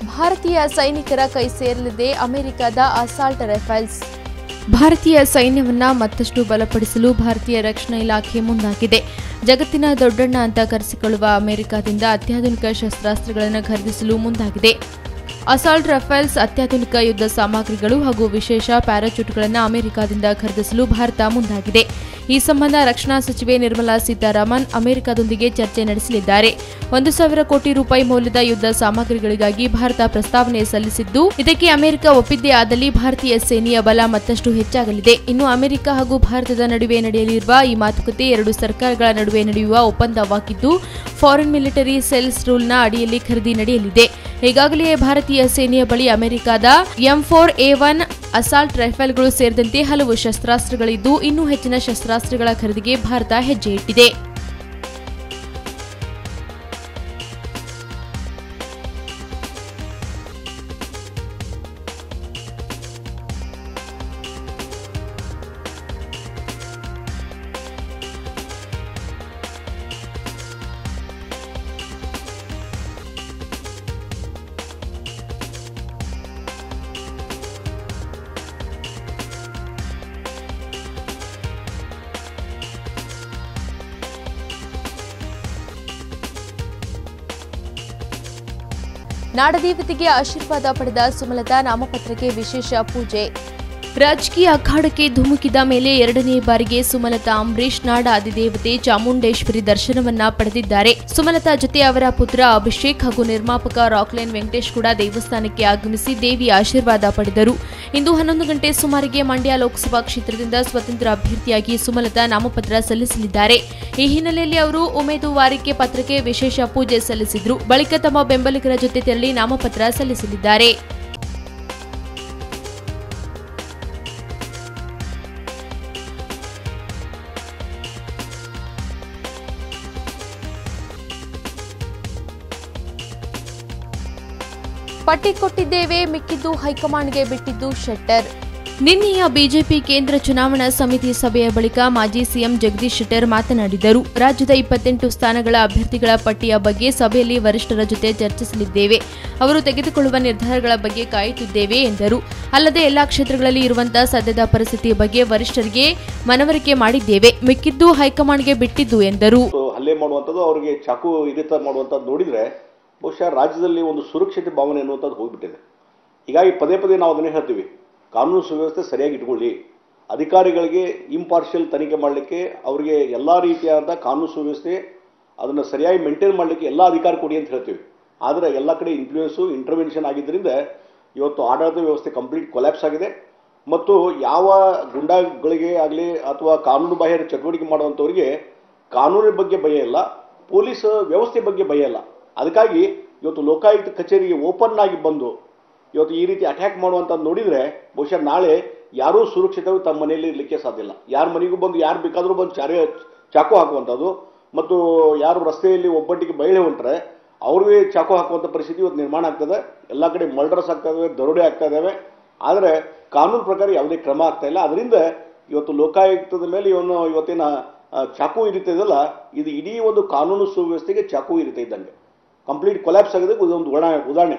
ಭಾರತೀಯ ಸೈನಿಕರ ಕೈ ಸೇರಲಿದೆ ಅಮೆರಿಕದ ಅಸಾಲ್ಟ್ ರೈಫಲ್ಸ್ ಭಾರತೀಯ ಸೈನ್ಯವನ್ನ ಮತ್ತಷ್ಟು ಬಲಪಡಿಸಲು ಭಾರತೀಯ ರಕ್ಷಣಾ ಇಲಾಖೆ ಮುಂದಾಗಿದೆ ಜಗತ್ತಿನ ದೊಡ್ಡಣ್ಣ ಅಂತ ಕರೆಸಿಕೊಳ್ಳುವ ಅಮೆರಿಕದಿಂದ ಅತ್ಯಾಧುನಿಕ ಶಸ್ತ್ರಾಸ್ತ್ರಗಳನ್ನು ಖರೀದಿಸಲು ಮುಂದಾಗಿದೆ ಅಸಾಲ್ಟ್ ರಫೇಲ್ಸ್ ಅತ್ಯಾಧುನಿಕ ಯುದ್ಧ ಸಾಮಗ್ರಿಗಳು ಹಾಗೂ ವಿಶೇಷ ಪ್ಯಾರಾಚೂಟ್ಗಳನ್ನು ಅಮೆರಿಕದಿಂದ ಖರೀದಿಸಲು ಭಾರತ ಮುಂದಾಗಿದೆ ಈ ಸಂಬಂಧ ರಕ್ಷಣಾ ಸಚಿವೆ ನಿರ್ಮಲಾ ಸೀತಾರಾಮನ್ ಅಮೆರಿಕದೊಂದಿಗೆ ಚರ್ಚೆ ನಡೆಸಲಿದ್ದಾರೆ ಒಂದು ಸಾವಿರ ಕೋಟಿ ರೂಪಾಯಿ ಮೌಲ್ಯದ ಯುದ್ಧ ಸಾಮಗ್ರಿಗಳಿಗಾಗಿ ಭಾರತ ಪ್ರಸ್ತಾವನೆ ಸಲ್ಲಿಸಿದ್ದು ಇದಕ್ಕೆ ಅಮೆರಿಕ ಒಪ್ಪಿದ್ದೇ ಆದಲ್ಲಿ ಭಾರತೀಯ ಸೇನೆಯ ಬಲ ಮತ್ತಷ್ಟು ಹೆಚ್ಚಾಗಲಿದೆ ಇನ್ನು ಅಮೆರಿಕ ಹಾಗೂ ಭಾರತದ ನಡುವೆ ನಡೆಯಲಿರುವ ಈ ಮಾತುಕತೆ ಎರಡು ಸರ್ಕಾರಗಳ ನಡುವೆ ನಡೆಯುವ ಒಪ್ಪಂದವಾಗಿದ್ದು ಫಾರಿನ್ ಮಿಲಿಟರಿ ಸೆಲ್ಸ್ ರೂಲ್ನ ಅಡಿಯಲ್ಲಿ ಖರೀದಿ ನಡೆಯಲಿದೆ ಈಗಾಗಲೇ ಭಾರತೀಯ ಸೇನೆಯ ಬಳಿ ಅಮೆರಿಕದ M four A one assault ರೈಫಲ್ಗಳು ಸೇರಿದಂತೆ ಹಲವು ಶಸ್ತ್ರಾಸ್ತ್ರಗಳಿದ್ದು ಇನ್ನೂ ಹೆಚ್ಚಿನ ಶಸ್ತ್ರಾಸ್ತ್ರಗಳ ಖರೀದಿಗೆ ಭಾರತ ಹೆಜ್ಜೆ ಇಟ್ಟಿದೆ ನಾಡದೇವತೆಗೆ ಆಶೀರ್ವಾದ ಪಡೆದ ಸುಮಲತಾ ನಾಮಪತ್ರಕ್ಕೆ ವಿಶೇಷ ಪೂಜೆ ರಾಜಕೀಯ ಅಖಾಡಕ್ಕೆ ಧುಮುಕಿದ ಮೇಲೆ ಎರಡನೇ ಬಾರಿಗೆ ಸುಮಲತಾ ಅಂಬರೀಶ್ ನಾಡ ಅಧಿದೇವತೆ ಚಾಮುಂಡೇಶ್ವರಿ ದರ್ಶನವನ್ನ ಪಡೆದಿದ್ದಾರೆ ಸುಮಲತಾ ಜೊತೆ ಅವರ ಪುತ್ರ ಅಭಿಷೇಕ್ ಹಾಗೂ ನಿರ್ಮಾಪಕ ರಾಕ್ಲೈನ್ ವೆಂಕಟೇಶ್ ಕೂಡ ದೇವಸ್ಥಾನಕ್ಕೆ ಆಗಮಿಸಿ ದೇವಿಯ ಆಶೀರ್ವಾದ ಪಡೆದರು ಇಂದು ಹನ್ನೊಂದು ಗಂಟೆ ಸುಮಾರಿಗೆ ಮಂಡ್ಯ ಲೋಕಸಭಾ ಕ್ಷೇತ್ರದಿಂದ ಸ್ವತಂತ್ರ ಅಭ್ಯರ್ಥಿಯಾಗಿ ಸುಮಲತಾ ನಾಮಪತ್ರ ಸಲ್ಲಿಸಲಿದ್ದಾರೆ ಈ ಹಿನ್ನೆಲೆಯಲ್ಲಿ ಅವರು ಉಮೇದುವಾರಿಕೆ ಪತ್ರಕ್ಕೆ ವಿಶೇಷ ಪೂಜೆ ಸಲ್ಲಿಸಿದ್ರು ಬಳಿಕ ತಮ್ಮ ಬೆಂಬಲಿಗರ ಜೊತೆ ತೆರಳಿ ನಾಮಪತ್ರ ಸಲ್ಲಿಸಲಿದ್ದಾರೆ ಪಟ್ಟಿ ಕೊಟ್ಟಿದ್ದೇವೆ ಮಿಕ್ಕಿದ್ದು ಹೈಕಮಾಂಡ್ಗೆ ಬಿಟ್ಟಿದ್ದು ಶೆಟ್ಟರ್ ನಿನ್ನೆಯ ಬಿಜೆಪಿ ಕೇಂದ್ರ ಚುನಾವಣಾ ಸಮಿತಿ ಸಭೆಯ ಬಳಿಕ ಮಾಜಿ ಸಿಎಂ ಜಗದೀಶ್ ಶೆಟ್ಟರ್ ಮಾತನಾಡಿದರು ರಾಜ್ಯದ ಇಪ್ಪತ್ತೆಂಟು ಸ್ಥಾನಗಳ ಅಭ್ಯರ್ಥಿಗಳ ಪಟ್ಟಿಯ ಬಗ್ಗೆ ಸಭೆಯಲ್ಲಿ ವರಿಷ್ಠರ ಜೊತೆ ಚರ್ಚಿಸಲಿದ್ದೇವೆ ಅವರು ತೆಗೆದುಕೊಳ್ಳುವ ನಿರ್ಧಾರಗಳ ಬಗ್ಗೆ ಕಾಯುತ್ತಿದ್ದೇವೆ ಎಂದರು ಅಲ್ಲದೆ ಎಲ್ಲಾ ಕ್ಷೇತ್ರಗಳಲ್ಲಿ ಇರುವಂತಹ ಸದ್ಯದ ಪರಿಸ್ಥಿತಿಯ ಬಗ್ಗೆ ವರಿಷ್ಠರಿಗೆ ಮನವರಿಕೆ ಮಾಡಿದ್ದೇವೆ ಮಿಕ್ಕಿದ್ದು ಹೈಕಮಾಂಡ್ಗೆ ಬಿಟ್ಟಿದ್ದು ಎಂದರು ಸೊ ಹಲ್ಲೆ ಮಾಡುವಂಥದ್ದು ಅವರಿಗೆ ಚಾಕು ಇರಿತ ಮಾಡುವಂಥದ್ದು ನೋಡಿದರೆ ಬಹುಶಃ ರಾಜ್ಯದಲ್ಲಿ ಒಂದು ಸುರಕ್ಷತೆ ಭಾವನೆ ಅನ್ನುವಂಥದ್ದು ಹೋಗ್ಬಿಟ್ಟಿದೆ ಹೀಗಾಗಿ ಪದೇ ಪದೇ ನಾವು ಅದನ್ನೇ ಹೇಳ್ತೀವಿ ಕಾನೂನು ಸುವ್ಯವಸ್ಥೆ ಸರಿಯಾಗಿ ಇಟ್ಕೊಳ್ಳಿ ಅಧಿಕಾರಿಗಳಿಗೆ ಇಂಪಾರ್ಷಿಯಲ್ ತನಿಖೆ ಮಾಡಲಿಕ್ಕೆ ಅವರಿಗೆ ಎಲ್ಲ ರೀತಿಯಾದ ಕಾನೂನು ಸುವ್ಯವಸ್ಥೆ ಅದನ್ನು ಸರಿಯಾಗಿ ಮೇಂಟೈನ್ ಮಾಡಲಿಕ್ಕೆ ಎಲ್ಲ ಅಧಿಕಾರ ಕೊಡಿ ಅಂತ ಹೇಳ್ತೀವಿ ಆದರೆ ಎಲ್ಲ ಕಡೆ ಇನ್ಫ್ಲೂಯೆನ್ಸು ಇಂಟರ್ವೆನ್ಷನ್ ಆಗಿದ್ದರಿಂದ ಇವತ್ತು ಆಡಳಿತ ವ್ಯವಸ್ಥೆ ಕಂಪ್ಲೀಟ್ ಕೊಲ್ಯಾಪ್ಸ್ ಆಗಿದೆ ಮತ್ತು ಯಾವ ಗುಂಡಾಗಳಿಗೆ ಆಗಲಿ ಅಥವಾ ಕಾನೂನು ಬಾಹಿರ ಚಟುವಟಿಕೆ ಮಾಡುವಂಥವರಿಗೆ ಕಾನೂನಿನ ಬಗ್ಗೆ ಭಯ ಇಲ್ಲ ಪೊಲೀಸ್ ವ್ಯವಸ್ಥೆ ಬಗ್ಗೆ ಭಯ ಇಲ್ಲ ಅದಕ್ಕಾಗಿ ಇವತ್ತು ಲೋಕಾಯುಕ್ತ ಕಚೇರಿಗೆ ಓಪನ್ ಆಗಿ ಬಂದು ಇವತ್ತು ಈ ರೀತಿ ಅಟ್ಯಾಕ್ ಮಾಡುವಂಥದ್ದು ನೋಡಿದರೆ ಬಹುಶಃ ನಾಳೆ ಯಾರೂ ಸುರಕ್ಷಿತವಾಗಿ ತಮ್ಮ ಮನೆಯಲ್ಲಿ ಇರಲಿಕ್ಕೆ ಸಾಧ್ಯ ಇಲ್ಲ ಯಾರ ಮನೆಗೂ ಬಂದು ಯಾರು ಬೇಕಾದರೂ ಬಂದು ಚಾರೆ ಚಾಕು ಹಾಕುವಂಥದ್ದು ಮತ್ತು ಯಾರು ರಸ್ತೆಯಲ್ಲಿ ಒಬ್ಬಟ್ಟಿಗೆ ಬಯಳೆ ಹೊಂಟ್ರೆ ಅವ್ರಿಗೆ ಚಾಕು ಹಾಕುವಂಥ ಪರಿಸ್ಥಿತಿ ಇವತ್ತು ನಿರ್ಮಾಣ ಆಗ್ತದೆ ಎಲ್ಲ ಕಡೆ ಮರ್ಡರ್ಸ್ ಆಗ್ತಾ ಇದಾವೆ ದರೋಡೆ ಆಗ್ತಾ ಇದ್ದಾವೆ ಆದರೆ ಕಾನೂನು ಪ್ರಕಾರ ಯಾವುದೇ ಕ್ರಮ ಆಗ್ತಾ ಇಲ್ಲ ಅದರಿಂದ ಇವತ್ತು ಲೋಕಾಯುಕ್ತದ ಮೇಲೆ ಇವನು ಇವತ್ತಿನ ಆ, ಚಾಕು ಇರಿತಾ ಇದೆಯಲ್ಲ ಇದು ಇಡೀ ಒಂದು ಕಾನೂನು ಸುವ್ಯವಸ್ಥೆಗೆ ಚಾಕು ಇರಿತಾ ಇದ್ದಂಗೆ ಕಂಪ್ಲೀಟ್ ಕೊಲ್ಯಾಪ್ಸ್ ಆಗಿದೆ ಇದೊಂದು ಉದಾಹರಣೆ ಉದಾಹರಣೆ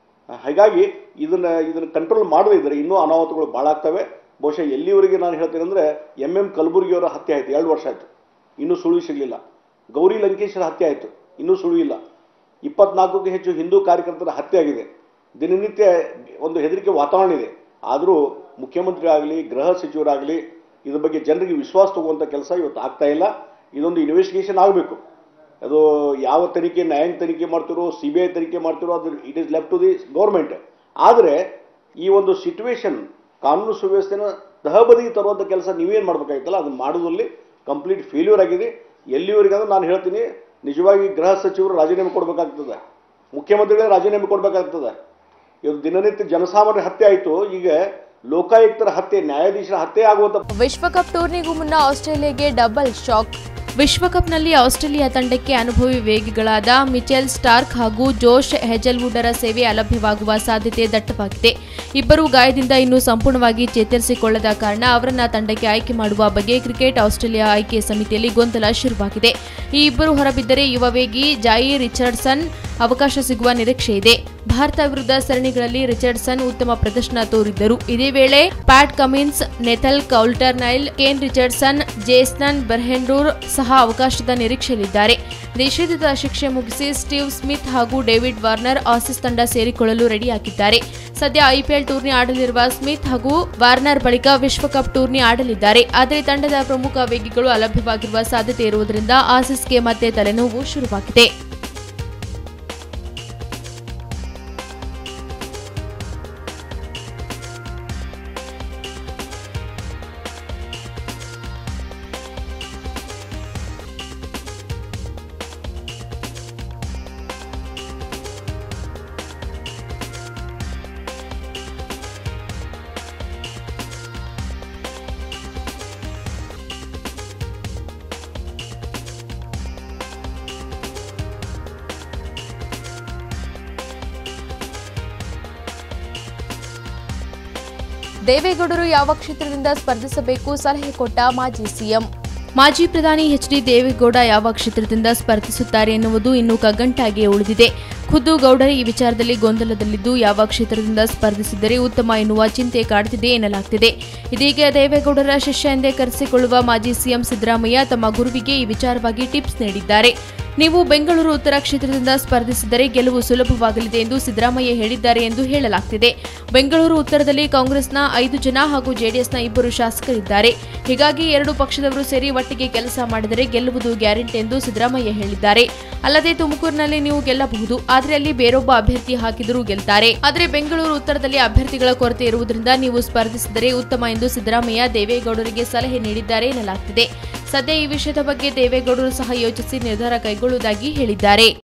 ಹಾಗಾಗಿ ಇದನ್ನ ಇದನ್ನ ಕಂಟ್ರೋಲ್ ಮಾಡದೇ ಇದ್ರೆ ಇನ್ನೂ ಅನಾಹುತಗಳು ಭಾಳ ಆಗ್ತವೆ ಬಹುಶಃ ಎಲ್ಲಿವರೆಗೆ ನಾನು ಹೇಳ್ತೇನೆ ಅಂದರೆ ಎಂ ಎಂ ಕಲಬುರ್ಗಿಯವರ ಹತ್ಯೆ ಆಯಿತು ಎರಡು ವರ್ಷ ಆಯಿತು ಇನ್ನೂ ಸುಳಿವು ಸಿಗಲಿಲ್ಲ ಗೌರಿ ಲಂಕೇಶ್ವರ ಹತ್ಯೆ ಆಯಿತು ಇನ್ನೂ ಸುಳಿವು ಇಲ್ಲ ಇಪ್ಪತ್ನಾಲ್ಕಕ್ಕೂ ಹೆಚ್ಚು ಹಿಂದೂ ಕಾರ್ಯಕರ್ತರ ಹತ್ಯೆ ಆಗಿದೆ ದಿನನಿತ್ಯ ಒಂದು ಹೆದರಿಕೆ ವಾತಾವರಣ ಇದೆ ಆದರೂ ಮುಖ್ಯಮಂತ್ರಿ ಆಗಲಿ ಗೃಹ ಸಚಿವರಾಗಲಿ ಇದ್ರ ಬಗ್ಗೆ ಜನರಿಗೆ ವಿಶ್ವಾಸ ತಗುವಂಥ ಕೆಲಸ ಇವತ್ತು ಆಗ್ತಾ ಇಲ್ಲ ಇದೊಂದು ಇನ್ವೆಸ್ಟಿಗೇಷನ್ ಆಗಬೇಕು ಅದು ಯಾವ ತನಿಖೆ ನ್ಯಾಯಾಂಗ ತನಿಖೆ ಮಾಡ್ತಿರೋ ಸಿ ಬಿ ಐ ತನಿಖೆ ಮಾಡ್ತಿರೋ ಅದು it is left to the government ಆದರೆ ಈ ಒಂದು ಸಿಚುವೇಶನ್ ಕಾನೂನು ಸುವ್ಯವಸ್ಥೆನ ತಹಬದಿಗೆ ತರುವಂಥ ಕೆಲಸ ನೀವೇನು ಮಾಡಬೇಕಾಗಿತ್ತಲ್ಲ ಅದನ್ನು ಮಾಡೋದ್ರಲ್ಲಿ ಕಂಪ್ಲೀಟ್ ಫೇಲ್ಯೂರ್ ಆಗಿದೆ ಎಲ್ಲಿವರೆಗಾದ್ರೂ ನಾನು ಹೇಳ್ತೀನಿ ನಿಜವಾಗಿ ಗೃಹ ಸಚಿವರು ರಾಜೀನಾಮೆ ಕೊಡಬೇಕಾಗ್ತದೆ ಮುಖ್ಯಮಂತ್ರಿಗಳೇ ರಾಜೀನಾಮೆ ಕೊಡಬೇಕಾಗ್ತದೆ ಇವತ್ತು ದಿನನಿತ್ಯ ಜನಸಾಮಾನ್ಯರ ಹತ್ಯೆ ಆಯಿತು ಈಗ ಲೋಕಾಯುಕ್ತರ ಹತ್ಯೆ ನ್ಯಾಯಾಧೀಶರ ಹತ್ಯೆ ಆಗುವಂಥ ವಿಶ್ವಕಪ್ ಟೂರ್ನಿಗೂ ಮುನ್ನ ಆಸ್ಟ್ರೇಲಿಯಾಗೆ ಡಬಲ್ ಶಾಕ್ ವಿಶ್ವಕಪ್ನಲ್ಲಿ ಆಸ್ಟ್ರೇಲಿಯಾ ತಂಡಕ್ಕೆ ಅನುಭವಿ ವೇಗಿಗಳಾದ ಮಿಚೆಲ್ ಸ್ಟಾರ್ಕ್ ಹಾಗೂ ಜೋಶ್ ಹೆಜಲ್ವುಡರ ಸೇವೆ ಅಲಭ್ಯವಾಗುವ ಸಾಧ್ಯತೆ ದಟ್ಟವಾಗಿದೆ ಇಬ್ಬರು ಗಾಯದಿಂದ ಇನ್ನೂ ಸಂಪೂರ್ಣವಾಗಿ ಚೇತರಿಸಿಕೊಳ್ಳದ ಕಾರಣ ಅವರನ್ನ ತಂಡಕ್ಕೆ ಆಯ್ಕೆ ಮಾಡುವ ಬಗ್ಗೆ ಕ್ರಿಕೆಟ್ ಆಸ್ಟ್ರೇಲಿಯಾ ಆಯ್ಕೆ ಸಮಿತಿಯಲ್ಲಿ ಗೊಂದಲ ಶುರುವಾಗಿದೆ ಈ ಇಬ್ಬರು ಹೊರಬಿದ್ದರೆ ಯುವ ವೇಗಿ ಜಾಯಿ ರಿಚರ್ಡ್ಸನ್ ಅವಕಾಶ ಸಿಗುವ ನಿರೀಕ್ಷೆ ಇದೆ ಭಾರತ ವಿರುದ್ಧ ಸರಣಿಗಳಲ್ಲಿ ರಿಚರ್ಡ್ಸನ್ ಉತ್ತಮ ಪ್ರದರ್ಶನ ತೋರಿದ್ದರು ಇದೇ ವೇಳೆ Pat Cummins Nathan Coulter Nile Kane Richardson Jason Behrendorff ಸಹ ಅವಕಾಶದ ನಿರೀಕ್ಷೆಯಲ್ಲಿದ್ದಾರೆ ನಿಷೇಧಿತ ಶಿಕ್ಷೆ ಮುಗಿಸಿ ಸ್ಟೀವ್ ಸ್ಮಿತ್ ಹಾಗೂ ಡೇವಿಡ್ ವಾರ್ನರ್ ಆಸೀಸ್ ತಂಡ ಸೇರಿಕೊಳ್ಳಲು ರೆಡಿಯಾಗಿದ್ದಾರೆ ಸದ್ಯ ಐಪಿಎಲ್ ಟೂರ್ನಿ ಆಡಲಿರುವ ಸ್ಮಿತ್ ಹಾಗೂ ವಾರ್ನರ್ ಬಳಿಕ ವಿಶ್ವಕಪ್ ಟೂರ್ನಿ ಆಡಲಿದ್ದಾರೆ ಆದರೆ ತಂಡದ ಪ್ರಮುಖ ವೇಗಿಗಳು ಅಲಭ್ಯವಾಗಿರುವ ಸಾಧ್ಯತೆ ಇರುವುದರಿಂದ ಆಸೀಸ್ಗೆ ಮತ್ತೆ ತಲೆನೋವು ಶುರುವಾಗಿದೆ ದೇವೇಗೌಡರು ಯಾವ ಕ್ಷೇತ್ರದಿಂದ ಸ್ಪರ್ಧಿಸಬೇಕು ಸಲಹೆ ಕೊಟ್ಟ ಮಾಜಿ ಸಿಎಂ ಮಾಜಿ ಪ್ರಧಾನಿ ಎಚ್ ಡಿ ದೇವೇಗೌಡ ಯಾವ ಕ್ಷೇತ್ರದಿಂದ ಸ್ಪರ್ಧಿಸುತ್ತಾರೆ ಎನ್ನುವುದು ಇನ್ನೂ ಕಗ್ಗಂಟಾಗಿಯೇ ಉಳಿದಿದೆ ಖುದ್ದು ಗೌಡರೇ ಈ ವಿಚಾರದಲ್ಲಿ ಗೊಂದಲದಲ್ಲಿದ್ದು ಯಾವ ಕ್ಷೇತ್ರದಿಂದ ಸ್ಪರ್ಧಿಸಿದರೆ ಉತ್ತಮ ಎನ್ನುವ ಚಿಂತೆ ಕಾಡುತ್ತಿದೆ ಎನ್ನಲಾಗ್ತಿದೆ ಇದೀಗ ದೇವೇಗೌಡರ ಶಿಷ್ಯ ಎಂದೇ ಕರೆಸಿಕೊಳ್ಳುವ ಮಾಜಿ ಸಿಎಂ ಸಿದ್ದರಾಮಯ್ಯ ತಮ್ಮ ಗುರುವಿಗೆ ಈ ವಿಚಾರವಾಗಿ ಟಿಪ್ಸ್ ನೀಡಿದ್ದಾರೆ ನೀವು ಬೆಂಗಳೂರು ಉತ್ತರ ಕ್ಷೇತ್ರದಿಂದ ಸ್ಪರ್ಧಿಸಿದರೆ ಗೆಲುವು ಸುಲಭವಾಗಲಿದೆ ಎಂದು ಸಿದ್ದರಾಮಯ್ಯ ಹೇಳಿದ್ದಾರೆ ಎಂದು ಹೇಳಲಾಗ್ತಿದೆ ಬೆಂಗಳೂರು ಉತ್ತರದಲ್ಲಿ ಕಾಂಗ್ರೆಸ್ನ ಐದು ಜನ ಹಾಗೂ ಜೆಡಿಎಸ್ನ ಇಬ್ಬರು ಶಾಸಕರಿದ್ದಾರೆ ಹೀಗಾಗಿ ಎರಡು ಪಕ್ಷದವರು ಸೇರಿ ಒಟ್ಟಿಗೆ ಕೆಲಸ ಮಾಡಿದರೆ ಗೆಲ್ಲುವುದು ಗ್ಯಾರಂಟಿ ಎಂದು ಸಿದ್ದರಾಮಯ್ಯ ಹೇಳಿದ್ದಾರೆ ಅಲ್ಲದೆ ತುಮಕೂರಿನಲ್ಲಿ ನೀವು ಗೆಲ್ಲಬಹುದು ಆದರೆ ಅಲ್ಲಿ ಬೇರೊಬ್ಬ ಅಭ್ಯರ್ಥಿ ಹಾಕಿದರೂ ಗೆಲ್ತಾರೆ ಆದರೆ ಬೆಂಗಳೂರು ಉತ್ತರದಲ್ಲಿ ಅಭ್ಯರ್ಥಿಗಳ ಕೊರತೆ ಇರುವುದರಿಂದ ನೀವು ಸ್ಪರ್ಧಿಸಿದರೆ ಉತ್ತಮ ಎಂದು ಸಿದ್ದರಾಮಯ್ಯ ದೇವೇಗೌಡರಿಗೆ ಸಲಹೆ ನೀಡಿದ್ದಾರೆ ಎನ್ನಲಾಗ್ತಿದೆ ಸದ್ಯ ಈ ವಿಷಯದ ಬಗ್ಗೆ ದೇವೇಗೌಡರು ಸಹ ಯೋಚಿಸಿ ನಿರ್ಧಾರ ಕೈಗೊಳ್ಳುವುದಾಗಿ ಹೇಳಿದ್ದಾರೆ